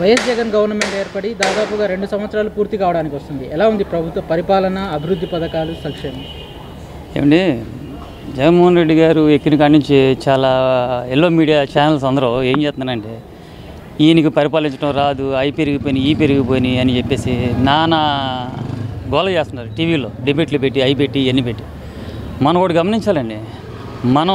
YS Jagan government ఏర్పడి దాదాపుగా రెండు సంవత్సరాలు పూర్తి కావడానికి వస్తుంది ఎలా ఉంది ప్రభుత్వ పరిపాలన అభివృద్ధి పథకాలు సంక్షేమం ఏమండి జగన్మోహన్ రెడ్డి గారు ఎక్కిన కాడి నుంచి చాలా ఎల్లో మీడియా ఛానల్స్ అందరూ ఏం చేస్తున్నారంటే ఈయనకి పరిపాలించడం రాదు అవి పెరిగిపోయినాయి ఈ పెరిగిపోయినాయి అని చెప్పేసి నానా గోల చేస్తున్నారు టీవీలో డిబేట్లు పెట్టి అవి పెట్టి ఇవన్నీ పెట్టి మనం ఒకటి గమనించాలండి మనం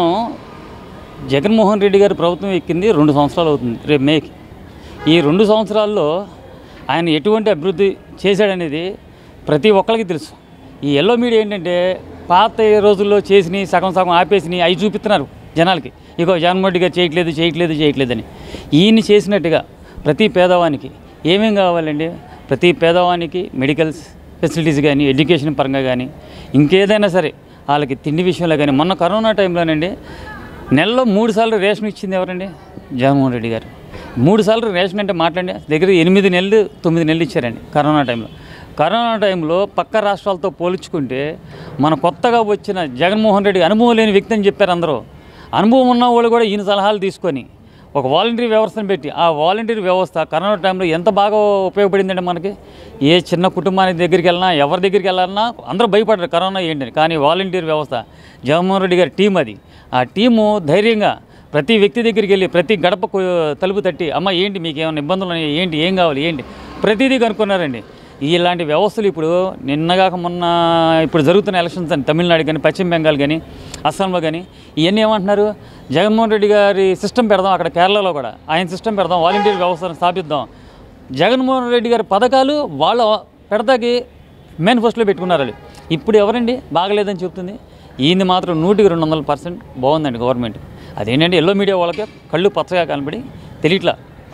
జగన్మోహన్ రెడ్డి గారి ప్రభుత్వం ఎక్కింది రెండు సంవత్సరాలు అవుతుంది రేపు మేకి ఈ రెండు సంవత్సరాల్లో ఆయన ఎటువంటి అభివృద్ధి చేశాడనేది ప్రతి ఒక్కరికి తెలుసు ఈ ఎల్లో మీడియా ఏంటంటే పాత రోజుల్లో చేసినవి సగం సగం ఆపేసినవి అవి చూపిస్తున్నారు జనాలకి ఇగో జగన్మోహన్ రెడ్డి గారు చేయట్లేదు చేయట్లేదు చేయట్లేదని ఈయన్ని చేసినట్టుగా ప్రతి పేదవానికి ఏమేం కావాలండి ప్రతి పేదవానికి మెడికల్స్ ఫెసిలిటీస్ కానీ ఎడ్యుకేషన్ పరంగా కానీ ఇంకేదైనా సరే వాళ్ళకి తిండి విషయంలో కానీ మొన్న కరోనా టైంలోనండి నెలలో మూడు సార్లు రేషన్ ఇచ్చింది ఎవరండి జగన్మోహన్ రెడ్డి గారు మూడు సార్లు రేషన్ అంటే మాట్లాడి దగ్గర ఎనిమిది నెలలు తొమ్మిది నెలలు ఇచ్చారండి కరోనా టైంలో కరోనా టైంలో పక్క రాష్ట్రాలతో పోల్చుకుంటే మన కొత్తగా వచ్చిన జగన్మోహన్ రెడ్డి అనుభవం లేని వ్యక్తి అని చెప్పారు అందరూ అనుభవం ఉన్న వాళ్ళు కూడా ఈయన సలహాలు తీసుకొని ఒక వాలంటరీ వ్యవస్థను పెట్టి ఆ వాలంటరీ వ్యవస్థ కరోనా టైంలో ఎంత బాగా ఉపయోగపడిందండి మనకి ఏ చిన్న కుటుంబానికి దగ్గరికి వెళ్ళినా ఎవరి దగ్గరికి వెళ్ళాలన్నా అందరూ భయపడరు కరోనా ఏంటని కానీ వాలంటీర్ వ్యవస్థ జగన్మోహన్ రెడ్డి గారి టీం అది ఆ టీము ధైర్యంగా ప్రతి వ్యక్తి దగ్గరికి వెళ్ళి ప్రతి గడప కు- తలుపు తట్టి అమ్మ ఏంటి మీకు ఏమైనా ఇబ్బందులు ఉన్నాయి ఏంటి ఏం కావాలి ఏంటి ప్రతిదీ కనుక్కున్నారండి ఇలాంటి వ్యవస్థలు ఇప్పుడు నిన్నగాక మొన్న ఇప్పుడు జరుగుతున్న ఎలక్షన్స్ అని తమిళనాడు కానీ పశ్చిమ బెంగాల్ కానీ అస్సాంలో కానీ ఇవన్నీ ఏమంటున్నారు జగన్మోహన్ రెడ్డి గారి సిస్టమ్ పెడదాం అక్కడ కేరళలో కూడా ఆయన సిస్టమ్ పెడదాం వాలంటీర్ వ్యవస్థను స్థాపిద్దాం జగన్మోహన్ రెడ్డి గారి పథకాలు వాళ్ళ పెడతాకి మేనిఫెస్టోలో పెట్టుకున్నారు వాళ్ళు ఇప్పుడు ఎవరండి బాగలేదని చెప్తుంది ఈయన మాత్రం నూటికి రెండు వందల పర్సెంట్ బాగుందండి గవర్నమెంట్ అదేంటంటే ఎల్లో మీడియా వాళ్ళకి కళ్ళు పచ్చగా కనబడి తెలియట్లా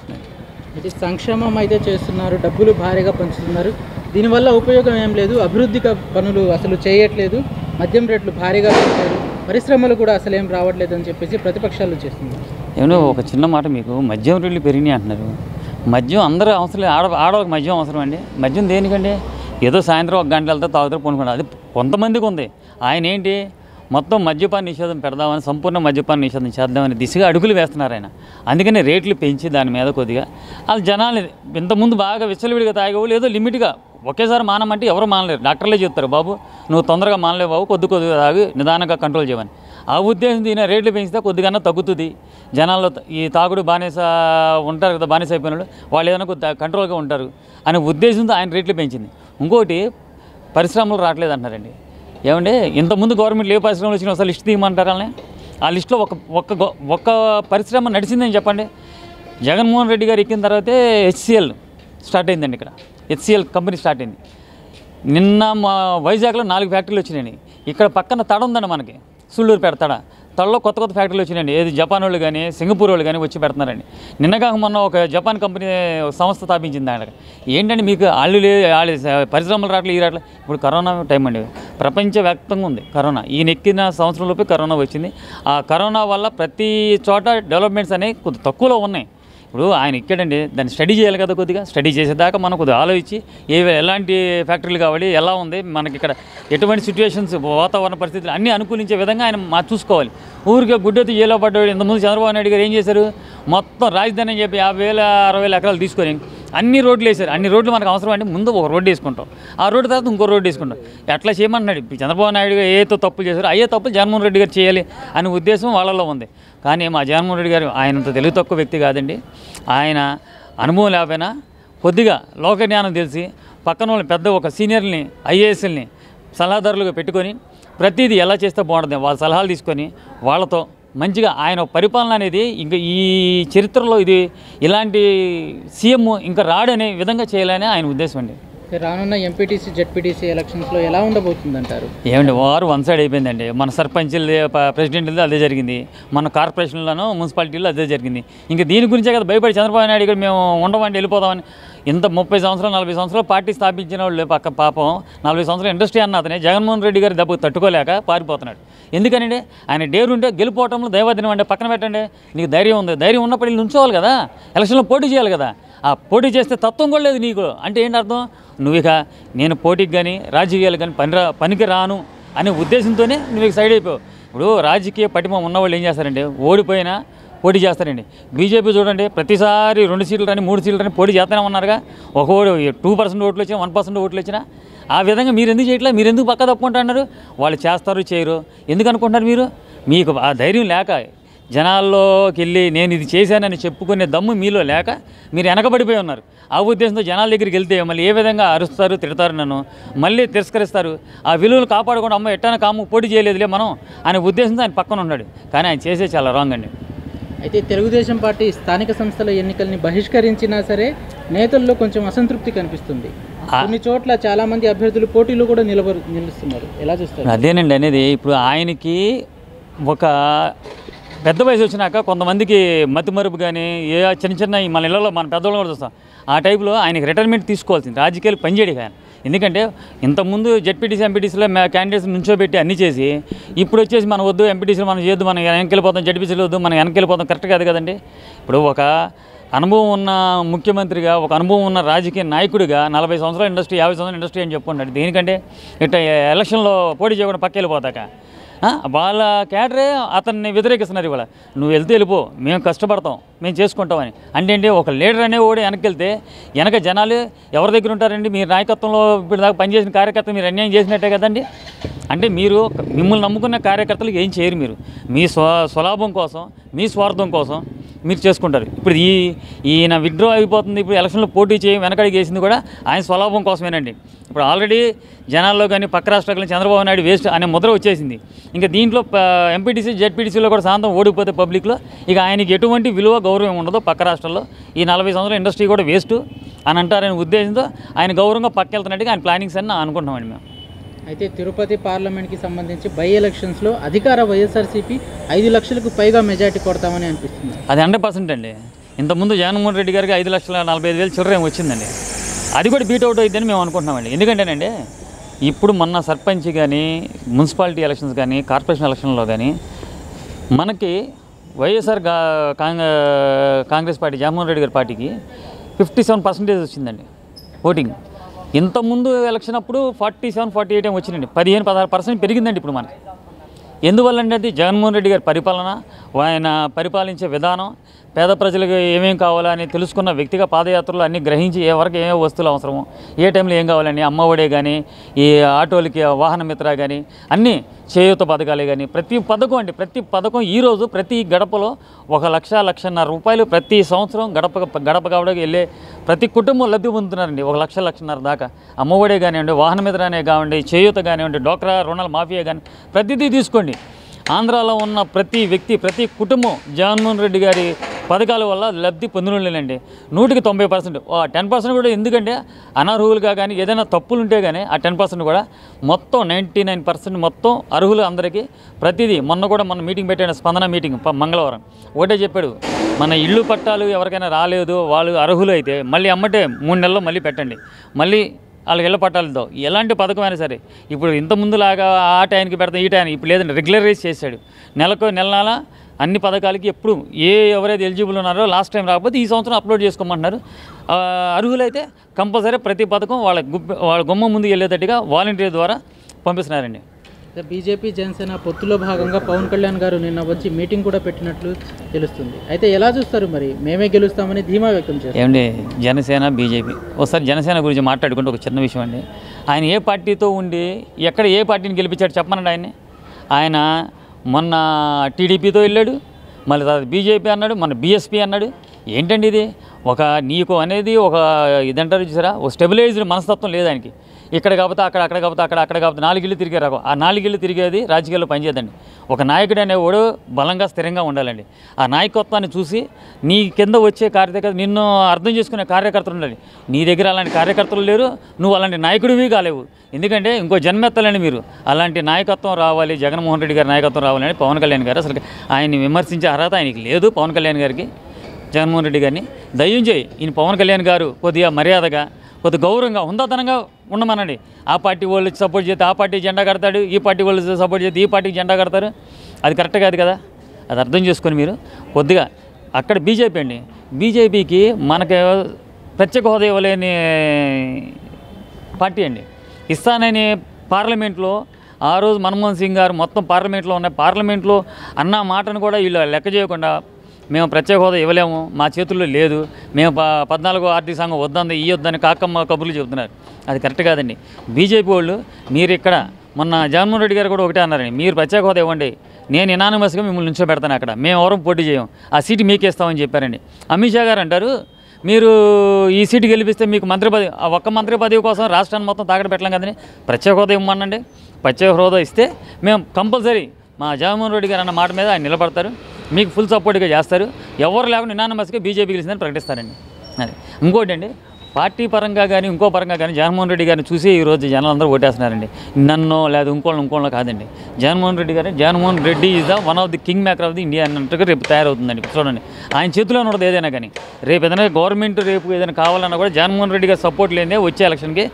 ఇది సంక్షేమం అయితే చేస్తున్నారు డబ్బులు భారీగా పంచుతున్నారు దీనివల్ల ఉపయోగం ఏం లేదు అభివృద్ధి క- పనులు అసలు చేయట్లేదు మద్యం రేట్లు భారీగా పెంచారు పరిశ్రమలు కూడా అసలు ఏం రావట్లేదు అని చెప్పేసి ప్రతిపక్షాలు చేస్తున్నారు ఏమో ఒక చిన్న మాట మీకు మద్యం రేట్లు పెరిగినాయి అంటున్నారు మద్యం అందరూ అవసరం లేదు ఆడ ఆడవాళ్ళకి మద్యం అవసరం అండి మద్యం దేనికండి ఏదో సాయంత్రం ఒక గంట వెళ్తే తాగుతారు పొనుకుంటారు అది కొంతమందికి ఉంది ఆయన ఏంటి మొత్తం మద్యపాన నిషేధం పెడదామని సంపూర్ణ మద్యపాన నిషేధం చేద్దామని దిశగా అడుగులు వేస్తున్నారు ఆయన అందుకని రేట్లు పెంచి దాని మీద కొద్దిగా వాళ్ళ జనాలు ఇంతకుముందు బాగా విచ్చలవిడిగా తాగేవాళ్ళు ఏదో లిమిట్గా ఒకేసారి మానమంటే ఎవరు మానలేరు డాక్టర్లే చెప్తారు బాబు నువ్వు తొందరగా మానలేవు బాబు కొద్ది కొద్దిగా తాగి నిదానంగా కంట్రోల్ చేయమని ఆ ఉద్దేశం దీని రేట్లు పెంచితే కొద్దిగా తగ్గుతుంది జనాల్లో త- ఈ తాగుడు బానిస ఉంటారు కదా బానిస అయిపోయిన వాళ్ళు వాళ్ళు ఏదైనా కొద్ది కంట్రోల్గా ఉంటారు అనే ఉద్దేశంతో ఆయన రేట్లు పెంచింది ఇంకోటి పరిశ్రమలు రావట్లేదు అంటున్నారండి ఏమంటే ఇంతకుముందు గవర్నమెంట్ ఏ పరిశ్రమలు వచ్చినా అసలు లిస్ట్ తీయమంటారా ఆ లిస్టులో ఒక ఒక్క గో- ఒక్క పరిశ్రమ నడిచిందని చెప్పండి జగన్మోహన్ రెడ్డి గారు ఎక్కిన తర్వాతే హెచ్సిఎల్ స్టార్ట్ అయిందండి ఇక్కడ హెచ్సిఎల్ కంపెనీ స్టార్ట్ అయింది నిన్న మా వైజాగ్లో నాలుగు ఫ్యాక్టరీలు వచ్చినాయి ఇక్కడ పక్కన తడ ఉందండి మనకి సుళ్ళూరుపేట తడ తడలో కొత్త కొత్త ఫ్యాక్టరీలు వచ్చినాయండి ఏది జపాన్ వాళ్ళు కానీ సింగపూర్ వాళ్ళు కానీ వచ్చి పెడుతున్నారండి నిన్నగాక మొన్న ఒక జపాన్ కంపెనీ ఒక సంస్థ స్థాపించింది అక్కడ ఏంటంటే మీకు వాళ్ళు లే వాళ్ళు పరిశ్రమలు రావట్లేదు ఈ రావట్లేదు ఇప్పుడు కరోనా టైం అండి ప్రపంచవ్యాప్తంగా ఉంది కరోనా ఈయన ఎక్కిన సంవత్సరంలోపే కరోనా వచ్చింది ఆ కరోనా వల్ల ప్రతి చోట డెవలప్మెంట్స్ అనేవి కొద్ది తక్కువలో ఉన్నాయి ఇప్పుడు ఆయన ఇక్కడండి దాన్ని స్టడీ చేయాలి కదా కొద్దిగా స్టడీ చేసేదాకా మనం కొద్దిగా ఆలోచించి ఏ ఎలాంటి ఫ్యాక్టరీలు కావాలి ఎలా ఉంది మనకి ఇక్కడ ఎటువంటి సిచ్యువేషన్స్ వాతావరణ పరిస్థితులు అన్నీ అనుకూలించే విధంగా ఆయన మా చూసుకోవాలి ఊరికే గుడ్డెత్తి ఏలో పడ్డాడు ఇంతకుముందు చంద్రబాబు నాయుడు గారు ఏం చేశారు మొత్తం రాజధాని అని చెప్పి యాభై వేల అరవై వేల ఎకరాలు తీసుకొని అన్ని రోడ్లు వేశారు అన్ని రోడ్లు మనకు అవసరం అంటే ముందు ఒక రోడ్డు వేసుకుంటాం ఆ రోడ్డు తర్వాత ఇంకో రోడ్డు వేసుకుంటాం ఎట్లా చేయమంటున్నాడు ఇప్పుడు చంద్రబాబు నాయుడు గారు ఏతో తప్పులు చేశారో అయ్యే తప్పులు జగన్మోహన్ రెడ్డి గారు చేయాలి అనే ఉద్దేశం వాళ్ళలో ఉంది కానీ మా జగన్మోహన్ రెడ్డి గారు ఆయనంత తెలివి తక్కువ వ్యక్తి కాదండి ఆయన అనుభవం లేకపోయినా కొద్దిగా లోక జ్ఞానం తెలిసి పక్కన వాళ్ళని పెద్ద ఒక సీనియర్ని ఐఏఎస్ఎల్ని సలహాదారులుగా పెట్టుకొని ప్రతిదీ ఎలా చేస్తే బాగుంటుంది వాళ్ళ సలహాలు తీసుకొని వాళ్ళతో మంచిగా ఆయన పరిపాలన అనేది ఇంకా ఈ చరిత్రలో ఇది ఇలాంటి సీఎం ఇంకా రాడనే విధంగా చేయాలని ఆయన ఉద్దేశం అండి రానున్న ఎంపీటీసీ జెడ్పీటీసీ ఎలక్షన్స్లో ఎలా ఉండబోతుంది అంటారు ఏమండి వారు వన్ సైడ్ అయిపోయిందండి మన సర్పంచ్లది ప్రెసిడెంట్లది అదే జరిగింది మన కార్పొరేషన్లోనూ మున్సిపాలిటీలో అదే జరిగింది ఇంకా దీని గురించే కదా భయపడి చంద్రబాబు నాయుడు గారు మేము ఉండమండి వెళ్ళిపోదామని ఇంత ముప్పై సంవత్సరాలు నలభై సంవత్సరాలు పార్టీ స్థాపించిన వాళ్ళు పక్క పాపం నలభై సంవత్సరాలు ఇండస్ట్రీ అన్న అతనే జగన్మోహన్ రెడ్డి గారి దెబ్బకు తట్టుకోలేక పారిపోతున్నాడు ఎందుకనండి ఆయన డేరు ఉంటే గెలిపోవటంలో దైవదినం అంటే పక్కన పెట్టండి నీకు ధైర్యం ఉంది ధైర్యం ఉన్నప్పుడు వీళ్ళు నుంచోవాలి కదా ఎలక్షన్లో పోటీ చేయాలి కదా ఆ పోటీ చేస్తే తత్వం కూడా లేదు నీకు అంటే ఏంటి అర్థం నువ్వు ఇక నేను పోటీకి కానీ రాజకీయాలు కానీ పని రా పనికి రాను అనే ఉద్దేశంతోనే నువ్వు ఇక సైడ్ అయిపోయావు ఇప్పుడు రాజకీయ పటిమ ఉన్నవాళ్ళు ఏం చేస్తారంటే ఓడిపోయినా పోటీ చేస్తారండి బీజేపీ చూడండి ప్రతిసారి రెండు సీట్లు కానీ మూడు సీట్లు కానీ పోటీ చేస్తూనే ఉన్నారుగా ఒక టూ పర్సెంట్ ఓట్లు వచ్చినా వన్ పర్సెంట్ ఓట్లు వచ్చినా ఆ విధంగా మీరు ఎందుకు చేయట్లే మీరు ఎందుకు పక్క తప్పుకుంటున్నారు వాళ్ళు చేస్తారు చేయరు ఎందుకు అనుకుంటున్నారు మీరు మీకు ఆ ధైర్యం లేక జనాల్లోకి వెళ్ళి నేను ఇది చేశానని చెప్పుకునే దమ్ము మీలో లేక మీరు వెనకబడిపోయి ఉన్నారు ఆ ఉద్దేశంతో జనాల దగ్గరికి వెళ్తే మళ్ళీ ఏ విధంగా అరుస్తారు తిడతారు నన్ను మళ్ళీ తిరస్కరిస్తారు ఆ విలువలు కాపాడకుండా అమ్మ ఎట్టాన కాము పోటీ చేయలేదులే మనం అనే ఉద్దేశంతో ఆయన పక్కన ఉన్నాడు కానీ ఆయన చేసే చాలా రాంగ్ అండి అయితే తెలుగుదేశం పార్టీ స్థానిక సంస్థల ఎన్నికల్ని బహిష్కరించినా సరే నేతల్లో కొంచెం అసంతృప్తి కనిపిస్తుంది కొన్ని చోట్ల చాలా మంది అభ్యర్థులు పోటీలో కూడా నిలబరు నిలుస్తున్నారు ఎలా చూస్తారు అదేనండి అనేది ఇప్పుడు ఆయనకి ఒక పెద్ద వయసు వచ్చినాక కొంతమందికి మతిమరుపు కానీ ఏ చిన్న చిన్న ఈ మన ఇళ్ళలో మన పెద్దవాళ్ళు కూడా చూస్తాం ఆ టైప్లో ఆయనకి రిటైర్మెంట్ తీసుకోవాల్సింది రాజకీయాలు పనిచేయడు ఆయన ఎందుకంటే ఇంతకుముందు జెడ్పీటీసీ ఎంపీటీసీలో క్యాండిడేట్స్ నుంచోబెట్టి అన్ని చేసి ఇప్పుడు వచ్చేసి మనం వద్దు ఎంపీటీసీలు మనం చేయొద్దు మనం వెనకెళ్ళిపోతాం జడ్పీసీలు వద్దు మనం వెనకెళ్ళిపోతాం కరెక్ట్ కాదు కదండి ఇప్పుడు ఒక అనుభవం ఉన్న ముఖ్యమంత్రిగా ఒక అనుభవం ఉన్న రాజకీయ నాయకుడిగా నలభై సంవత్సరాల ఇండస్ట్రీ యాభై సంవత్సరాల ఇండస్ట్రీ అని చెప్పుకుంటాడు దేనికంటే ఇట్లా ఎలక్షన్లో పోటీ చేయకుండా పక్క వెళ్ళిపోతాక ఆ, వాళ్ళ క్యాడరే అతన్ని వ్యతిరేకిస్తున్నారు ఇవాళ నువ్వు వెళ్తే వెళ్ళిపో మేము కష్టపడతాం మేము చేసుకుంటామని అంటే ఏంటి ఒక లీడర్ అనేవాడు వెనక్కి వెళ్తే వెనక జనాలు ఎవరి దగ్గర ఉంటారండి మీరు నాయకత్వంలో ఇప్పుడు దాకా పనిచేసిన కార్యకర్త మీరు అన్యాయం చేసినట్టే కదండి అంటే మీరు మిమ్మల్ని నమ్ముకున్న కార్యకర్తలకు ఏం చేయరు మీరు మీ స్వ స్వలాభం కోసం మీ స్వార్థం కోసం మీరు చేసుకుంటారు ఇప్పుడు ఈ ఈయన విత్డ్రా అయిపోతుంది ఇప్పుడు ఎలక్షన్లో పోటీ చేయి వెనకడికి వేసింది కూడా ఆయన స్వలాభం కోసమేనండి ఇప్పుడు ఆల్రెడీ జనాల్లో కానీ పక్క రాష్ట్రాల్లో చంద్రబాబు నాయుడు వేస్ట్ అనే ముద్ర వచ్చేసింది ఇంకా దీంట్లో ఎంపీటీసీ జెడ్పీటీసీలో కూడా శాంతం ఓడిపోతే పబ్లిక్లో ఇక ఆయనకి ఎటువంటి విలువ గౌరవం ఉండదు పక్క రాష్ట్రాల్లో ఈ నలభై సంవత్సరాల ఇండస్ట్రీ కూడా వేస్ట్ అని అంటారనే ఉద్దేశంతో ఆయన గౌరవంగా పక్కెళ్తున్నట్టుగా ఆయన ప్లానింగ్స్ అని అనుకుంటున్నామండి మేము అయితే తిరుపతి పార్లమెంట్కి సంబంధించి బై ఎలక్షన్స్లో అధికార వైఎస్ఆర్సీపీ ఐదు లక్షలకు పైగా మెజార్టీ కొడతామని అనిపిస్తుంది అది హండ్రెడ్ పర్సెంట్ అండి ఇంతకుముందు జగన్మోహన్ రెడ్డి గారికి ఐదు లక్షల నలభై ఐదు వేలు చిల్లర ఏమో వచ్చిందండి అది కూడా బీట్ అవుట్ అయిద్దని మేము అనుకుంటున్నామండి ఎందుకంటేనండి ఇప్పుడు మొన్న సర్పంచ్ కానీ మున్సిపాలిటీ ఎలక్షన్స్ కానీ కార్పొరేషన్ ఎలక్షన్లో కానీ మనకి వైఎస్ఆర్ గా కాంగ్ కాంగ్రెస్ పార్టీ జగన్మోహన్ రెడ్డి గారి పార్టీకి ఫిఫ్టీ సెవెన్ పర్సెంటేజ్ వచ్చిందండి ఓటింగ్ ఇంతకుముందు ఎలక్షన్ అప్పుడు ఫార్టీ సెవెన్ ఫార్టీ ఎయిట్ ఏమో వచ్చిందండి పదిహేను పదహారు పర్సెంట్ పెరిగిందండి ఇప్పుడు మనకి ఎందువల్ల అంటే అది జగన్మోహన్ రెడ్డి గారి పరిపాలన ఆయన పరిపాలించే విధానం పేద ప్రజలకు ఏమేం కావాలని తెలుసుకున్న వ్యక్తిగా పాదయాత్రలు అన్ని గ్రహించి ఏ వరకు ఏమేమి వస్తువులు అవసరమో ఏ టైంలో ఏం కావాలని అమ్మఒడే కానీ ఈ ఆటోలకి వాహన మిత్ర కానీ అన్నీ చేయూత పథకాలే కానీ ప్రతి పథకం అండి ప్రతి పథకం ఈరోజు ప్రతి గడపలో ఒక లక్ష లక్షన్నర రూపాయలు ప్రతి సంవత్సరం గడప గడప గడపకి వెళ్ళే ప్రతి కుటుంబం లబ్ధి పొందుతున్నారండి ఒక లక్ష లక్షన్నర దాకా అమ్మఒడే కానివ్వండి వాహన మిత్ర అనే కానివ్వండి చేయూత కానివ్వండి డోక్రా రుణాల మాఫియా కానీ ప్రతిదీ తీసుకోండి ఆంధ్రాలో ఉన్న ప్రతి వ్యక్తి ప్రతి కుటుంబం జగన్మోహన్ రెడ్డి గారి పథకాల వల్ల లబ్ధి పొందినలేనండి నూటికి తొంభై పర్సెంట్ టెన్ పర్సెంట్ కూడా ఎందుకంటే అనర్హులుగా కానీ ఏదైనా తప్పులు ఉంటే కానీ ఆ టెన్ పర్సెంట్ కూడా మొత్తం నైంటీ నైన్ పర్సెంట్ మొత్తం అర్హులు అందరికీ ప్రతిదీ మొన్న కూడా మన మీటింగ్ పెట్టాడు స్పందన మీటింగ్ ప- మంగళవారం ఒకటే చెప్పాడు మన ఇల్లు పట్టాలు ఎవరికైనా రాలేదు వాళ్ళు అర్హులు అయితే మళ్ళీ అమ్మటే మూడు నెలల్లో మళ్ళీ పెట్టండి మళ్ళీ వాళ్ళకి ఇళ్ళ పట్టాలతో ఎలాంటి పథకం అయినా సరే ఇప్పుడు ఇంత ముందులాగా ఆ టైంకి పెడతాం ఈ టైం ఇప్పుడు లేదండి రెగ్యులరైజ్ చేశాడు నెలకు నెల నెల అన్ని పథకాలకి ఎప్పుడు ఏ ఎవరైతే ఎలిజిబుల్ ఉన్నారో లాస్ట్ టైం రాకపోతే ఈ సంవత్సరం అప్లోడ్ చేసుకోమంటున్నారు ఆ, అర్హులైతే కంపల్సరీ ప్రతి పథకం వాళ్ళ గుప్ప వాళ్ళ గుమ్మ ముందు వెళ్ళేటట్టుగా వాలంటీర్ ద్వారా పంపిస్తున్నారండి బీజేపీ జనసేన పొత్తులో భాగంగా పవన్ కళ్యాణ్ గారు నిన్న వచ్చి మీటింగ్ కూడా పెట్టినట్లు తెలుస్తుంది అయితే ఎలా చూస్తారు మరి మేమే గెలుస్తామని ధీమా వ్యక్తం చేస్తారు ఏమండి జనసేన బీజేపీ ఒకసారి జనసేన గురించి మాట్లాడుకుంటే ఒక చిన్న విషయం అండి ఆయన ఏ పార్టీతో ఉండి ఎక్కడ ఏ పార్టీని గెలిపించాడు చెప్పమనండి ఆయన్ని ఆయన మొన్న టీడీపీతో వెళ్ళాడు మళ్ళీ తర్వాత బీజేపీ అన్నాడు మన బీఎస్పీ అన్నాడు ఏంటండి ఇది ఒక నీకు అనేది ఒక ఇదంటారు చూసారా ఒక స్టెబిలైజ్డ్ మనస్తత్వం లేదు ఆయనకి ఇక్కడ కాకపోతే అక్కడ అక్కడ కాకపోతే అక్కడ అక్కడ కాకపోతే నాలుగిళ్ళు తిరిగే రకం ఆ నాలుగిళ్ళు తిరిగేది రాజకీయాల్లో పనిచేయదండి ఒక నాయకుడు అనేవాడు బలంగా స్థిరంగా ఉండాలండి ఆ నాయకత్వాన్ని చూసి నీ కింద వచ్చే కార్యకర్త నిన్ను అర్థం చేసుకునే కార్యకర్తలు ఉండాలి నీ దగ్గర అలాంటి కార్యకర్తలు లేరు నువ్వు అలాంటి నాయకుడివి కాలేవు ఎందుకంటే ఇంకో జన్మెత్తాలండి మీరు అలాంటి నాయకత్వం రావాలి జగన్మోహన్ రెడ్డి గారి నాయకత్వం రావాలని పవన్ కళ్యాణ్ గారు అసలు ఆయన్ని విమర్శించే అర్హత ఆయనకి లేదు పవన్ కళ్యాణ్ గారికి జగన్మోహన్ రెడ్డి గారిని దయ్యం చేయి ఈయన పవన్ కళ్యాణ్ గారు కొద్దిగా మర్యాదగా కొద్ది గౌరవంగా హుందాతనంగా ఉండమనండి ఆ పార్టీ వాళ్ళు సపోర్ట్ చేస్తే ఆ పార్టీ జెండా కడతాడు ఈ పార్టీ వాళ్ళు సపోర్ట్ చేస్తే ఈ పార్టీకి జెండా కడతారు అది కరెక్ట్ కాదు కదా అది అర్థం చేసుకొని మీరు కొద్దిగా అక్కడ బీజేపీ అండి బీజేపీకి మనకి ప్రత్యేక హోదా ఇవ్వలేని పార్టీ అండి ఇస్తానని పార్లమెంట్లో ఆ రోజు మన్మోహన్ సింగ్ గారు మొత్తం పార్లమెంట్లో ఉన్న పార్లమెంట్లో అన్న మాటను కూడా వీళ్ళు లెక్క చేయకుండా మేము ప్రత్యేక హోదా ఇవ్వలేము మా చేతుల్లో లేదు మేము ప పద్నాలుగో ఆర్థిక సంఘం వద్దంది ఈ వద్దని కాకమ్మ కబుర్లు చెబుతున్నారు అది కరెక్ట్ కాదండి బీజేపీ వాళ్ళు మీరు ఇక్కడ మొన్న జగన్మోహన్ రెడ్డి గారు కూడా ఒకటే అన్నారండి మీరు ప్రత్యేక హోదా ఇవ్వండి నేను ఇనానమస్గా మిమ్మల్ని నుంచోబెడతాను అక్కడ మేము ఎవరం పోటీ చేయం ఆ సీటు మీకే ఇస్తామని చెప్పారండి అమిత్ షా గారు అంటారు మీరు ఈ సీటు గెలిపిస్తే మీకు మంత్రి పదవి ఆ ఒక్క మంత్రి పదవి కోసం రాష్ట్రాన్ని మొత్తం తాకట పెట్టలేం కదండి ప్రత్యేక హోదా ఇవ్వమనండి ప్రత్యేక హోదా ఇస్తే మేము కంపల్సరీ మా జగన్మోహన్ రెడ్డి గారు అన్న మాట మీద ఆయన నిలబడతారు మీకు ఫుల్ సపోర్ట్గా చేస్తారు ఎవరు లేకుండా నినానమస్గా బీజేపీ గెలిచిందని ప్రకటిస్తారండి అది ఇంకోటి అండి పార్టీ పరంగా కానీ ఇంకో పరంగా కానీ జగన్మోహన్ రెడ్డి గారిని చూసి ఈరోజు జనాలు అందరూ ఓటేస్తున్నారండి నన్ను లేదా ఇంకోళ్ళు ఇంకోళ్ళు కాదండి జగన్మోహన్ రెడ్డి గారు Jaganmohan Reddy is the one of the king maker of the India అన్నట్టుగా రేపు తయారవుతుందండి చూడండి ఆయన చేతిలో ఉన్నది ఏదైనా కానీ రేపు ఏదైనా గవర్నమెంట్ రేపు ఏదైనా కావాలన్నా కూడా జగన్మోహన్ రెడ్డి గారి సపోర్ట్ లేదే వచ్చే ఎలక్షన్కి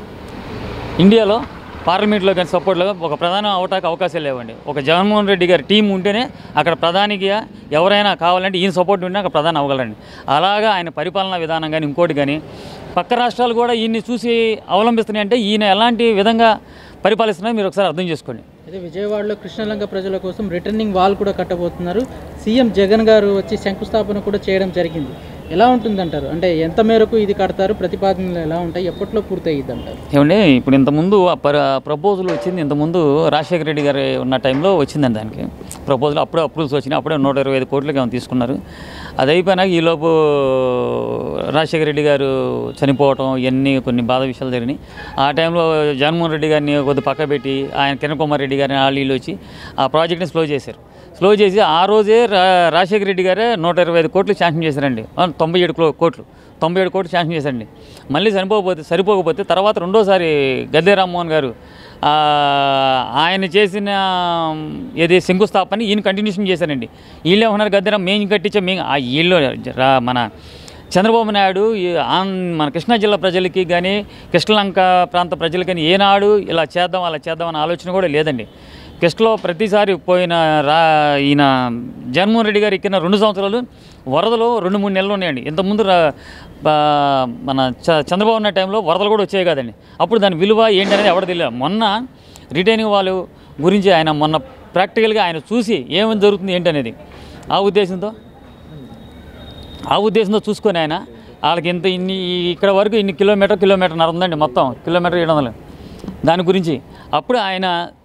ఇండియాలో పార్లమెంట్లో కానీ సపోర్ట్లో ఒక ప్రధాని అవటానికి అవకాశాలు లేవండి ఒక జగన్మోహన్ రెడ్డి గారి టీం ఉంటేనే అక్కడ ప్రధానిగా ఎవరైనా కావాలంటే ఈయన సపోర్ట్ ఉంటే అక్కడ ప్రధాని అవ్వగలండి అలాగా ఆయన పరిపాలనా విధానం కానీ ఇంకోటి కానీ పక్క రాష్ట్రాలు కూడా ఈయన్ని చూసి అవలంబిస్తున్నాయి అంటే ఈయన ఎలాంటి విధంగా పరిపాలిస్తున్నారో మీరు ఒకసారి అర్థం చేసుకోండి అయితే విజయవాడలో కృష్ణలంక ప్రజల కోసం రిటర్నింగ్ వాల్ కూడా కట్టబోతున్నారు సీఎం జగన్ గారు వచ్చి శంకుస్థాపన కూడా చేయడం జరిగింది ఎలా ఉంటుందంటారు అంటే ఎంత మేరకు ఇది కడతారు ప్రతిపాదనలు ఎలా ఉంటాయి ఎప్పట్లో పూర్తయ్యిద్ది అంటారు ఏమండి ఇప్పుడు ఇంతకుముందు ఆ పర ప్రపోజల్ వచ్చింది ఇంతకుముందు రాజశేఖర రెడ్డి గారు ఉన్న టైంలో వచ్చిందండి దానికి ప్రపోజల్ అప్పుడే అప్రూవల్స్ వచ్చినాయి అప్పుడే నూట ఇరవై ఐదు కోట్లకి ఏమైనా తీసుకున్నారు అది అయిపోయినాక ఈలోపు రాజశేఖర రెడ్డి గారు చనిపోవటం ఇవన్నీ కొన్ని బాధ విషయాలు జరిగినాయి ఆ టైంలో జగన్మోహన్ రెడ్డి గారిని కొద్ది పక్క పెట్టి ఆయన కిరణ్ కుమార్ రెడ్డి గారిని వాళ్ళు వీళ్ళు వచ్చి ఆ ప్రాజెక్ట్ని స్లో చేశారు స్లో చేసి ఆ రోజే రా రాజశేఖర రెడ్డి గారే నూట ఇరవై ఐదు కోట్లు శాంక్షన్ చేశారండి ఆ, తొంభై ఏడు కో- కోట్లు తొంభై ఏడు కోట్లు శాంక్షన్ చేశారండి మళ్ళీ సరిపోకపోతే సరిపోకపోతే తర్వాత రెండోసారి గద్దె రామ్మోహన్ గారు ఆ, ఆయన చేసిన ఏది శంకుస్థాపన ఈయన కంటిన్యూషన్ చేశారండి వీళ్ళు ఏమన్నారు గద్దెరామ్ మేము కట్టించాం మేము ఆ వీళ్ళు రా- మన చంద్రబాబు నాయుడు ఈ ఆన్ మన కృష్ణా జిల్లా ప్రజలకి కానీ కృష్ణలంక ప్రాంత ప్రజలకి కానీ ఏనాడు ఇలా చేద్దాం అలా చేద్దాం అనే ఆలోచన కూడా లేదండి కృష్ణలో ప్రతిసారి పోయిన రా ఈయన జగన్మోహన్ రెడ్డి గారు ఎక్కిన రెండు సంవత్సరాలు వరదలు రెండు మూడు నెలలు ఉన్నాయండి ఇంతకుముందు రా- బా- మన చ- చంద్రబాబు ఉన్న టైంలో వరదలు కూడా వచ్చాయి కదండి అప్పుడు దాని విలువ ఏంటనేది ఎవరు తెలియదు మొన్న రిటైనింగ్ వాళ్ళు గురించి ఆయన మొన్న ప్రాక్టికల్గా ఆయన చూసి ఏమేమి జరుగుతుంది ఏంటనేది ఆ ఉద్దేశంతో ఆ ఉద్దేశంతో చూసుకొని ఆయన వాళ్ళకి ఇంత ఇన్ని ఇక్కడ వరకు ఇన్ని కిలోమీటర్ కిలోమీటర్ నర ఉందండి మొత్తం కిలోమీటర్ ఏడు వందలు దాని గురించి అప్పుడు ఆయన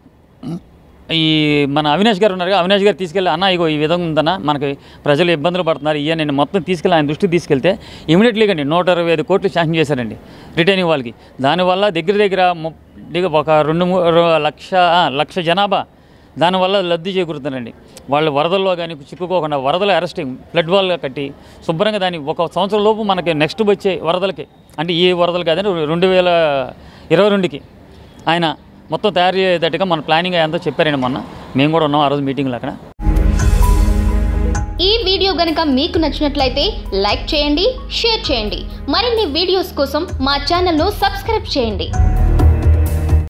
ఈ మన అవినాష్ గారు ఉన్నారు కదా, అవినాష్ గారు తీసుకెళ్ళి అన్న ఇగో ఈ విధంగా ఉందన్న మనకి ప్రజలు ఇబ్బందులు పడుతున్నారు ఇయ్య నేను మొత్తం తీసుకెళ్ళి ఆయన దృష్టికి తీసుకెళ్తే ఇమీడియట్లీగా అండి నూట ఇరవై ఐదు కోట్లు శాంక్షన్ చేశారండి రిటైనింగ్ వాళ్ళకి దానివల్ల దగ్గర దగ్గర ము- దిగ ఒక రెండు మూ- రు- లక్ష ఆ, లక్ష జనాభా దానివల్ల లబ్ధి చేకూరుతున్నారండి వాళ్ళు వరదల్లో కానీ చిక్కుకోకుండా వరదల అరెస్టింగ్ ఫ్లడ్ వాల్గా కట్టి శుభ్రంగా దాన్ని ఒక సంవత్సరం లోపు మనకి నెక్స్ట్ వచ్చే వరదలకి అంటే ఈ వరదలు కాదని రెండు వేల ఇరవై రెండుకి ఆయన మొత్తం తయారు చేసేటట్టుగా మన ప్లానింగ్ అయ్యేంతో చెప్పారండి మొన్న మేము కూడా ఉన్నాం ఆ రోజు మీటింగ్లో అక్కడ ఈ వీడియో గనుక మీకు నచ్చినట్లయితే లైక్ చేయండి షేర్ చేయండి మరిన్ని వీడియోస్ కోసం మా ఛానల్ను సబ్స్క్రైబ్ చేయండి